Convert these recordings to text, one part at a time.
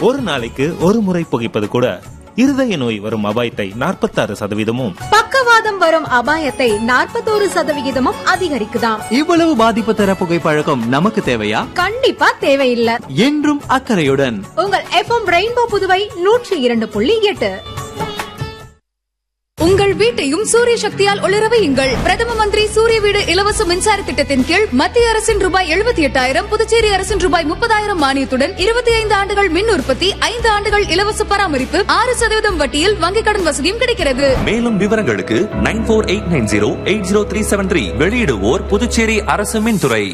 ஒரு நாளைக்கு ஒரு முறை புகைப்பது கூட இருதய நோய் வரும் அபாயத்தை நாற்பத்தாறு சதவீதமும் பக்கவாதம் வரும் அபாயத்தை நாற்பத்தோரு சதவிகிதமும் அதிகரிக்குதாம் இவ்வளவு பாதிப்பு தர புகைப்பழக்கம் நமக்கு தேவையா கண்டிப்பா தேவையில்லை என்றும் அக்கறையுடன் உங்கள் எஃப்எம் ரெயின்போ புதுவை நூற்றி இரண்டு புள்ளி எட்டு உங்கள் வீட்டையும் சூரிய சக்தியால் ஒளிர வையுங்கள் பிரதம மந்திரி சூரிய வீடு இலவச மின்சார திட்டத்தின் கீழ் மத்திய அரசின் ரூபாய் எழுபத்தி எட்டாயிரம் புதுச்சேரி அரசின் ரூபாய் முப்பதாயிரம் மானியத்துடன் இருபத்தி ஐந்து ஆண்டுகள் மின் உற்பத்தி ஐந்து ஆண்டுகள் இலவச பராமரிப்பு ஆறு சதவீதம் வட்டியில் வங்கிக் கடன் வசதியும் கிடைக்கிறது மேலும் விவரங்களுக்கு nine four eight nine zero eight zero three seven three வெளியிடுவோர் புதுச்சேரி அரசு மின்துறை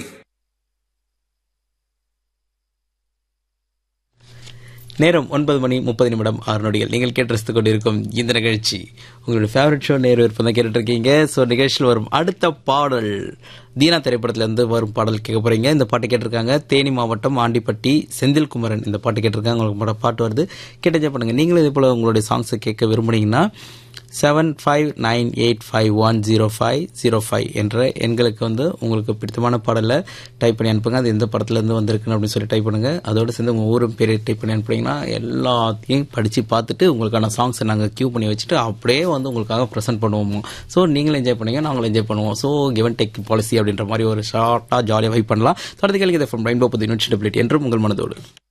நேரம் ஒன்பது மணி முப்பது நிமிடம் ஆறு நொடிகள் நீங்கள் கேட்டு ரசித்துக் கொண்டிருக்கும் இந்த நிகழ்ச்சி உங்களுடைய ஃபேவரட் ஷோ நேரு விருப்பம் தான் கேட்டுட்டு இருக்கீங்க ஸோ நிகழ்ச்சியில் வரும் அடுத்த பாடல் தீனா திரைப்படத்திலேருந்து வரும் பாடல் கேட்க போறீங்க இந்த பாட்டு கேட்டிருக்காங்க தேனி மாவட்டம் ஆண்டிப்பட்டி செந்தில் குமரன் இந்த பாட்டு கேட்டிருக்காங்க உங்களுக்கு பாட- பாட்டு வருது கேட்டு பண்ணுங்க நீங்களும் இதே போல் உங்களுடைய சாங்ஸை கேட்க விரும்புனீங்கன்னா seven five nine eight five one zero five zero five என்ற எண்களுக்கு வந்து உங்களுக்கு பிடித்தமான பாடலை டைப் பண்ணி அனுப்புங்க அது எந்த படத்துலேருந்து வந்திருக்குன்னு அப்படின்னு சொல்லி டைப் பண்ணுங்க அதோட சேர்ந்து உங்கள் ஊரும் பேரை டைப் பண்ணி அனுப்புனீங்கன்னா எல்லாத்தையும் படித்து பார்த்துட்டு உங்களுக்கான சாங்ஸை நாங்கள் கியூ பண்ணி வச்சுட்டு அப்படியே வந்து உங்களுக்காக ப்ரெசென்ட் பண்ணுவோம் ஸோ நீங்களும் என்ஜாய் பண்ணுங்க நாங்களும் என்ஜாய் பண்ணுவோம் ஸோ கிவன் டேக் பாலிசி அப்படின்ற மாதிரி ஒரு ஷார்ட்டாக ஜாலியாக வைப் பண்ணலாம் தொடர்ந்து கேளுங்க ஃப்ரம் ரெயின்போ புது யூனிட் என்றும் உங்கள் மனதோடு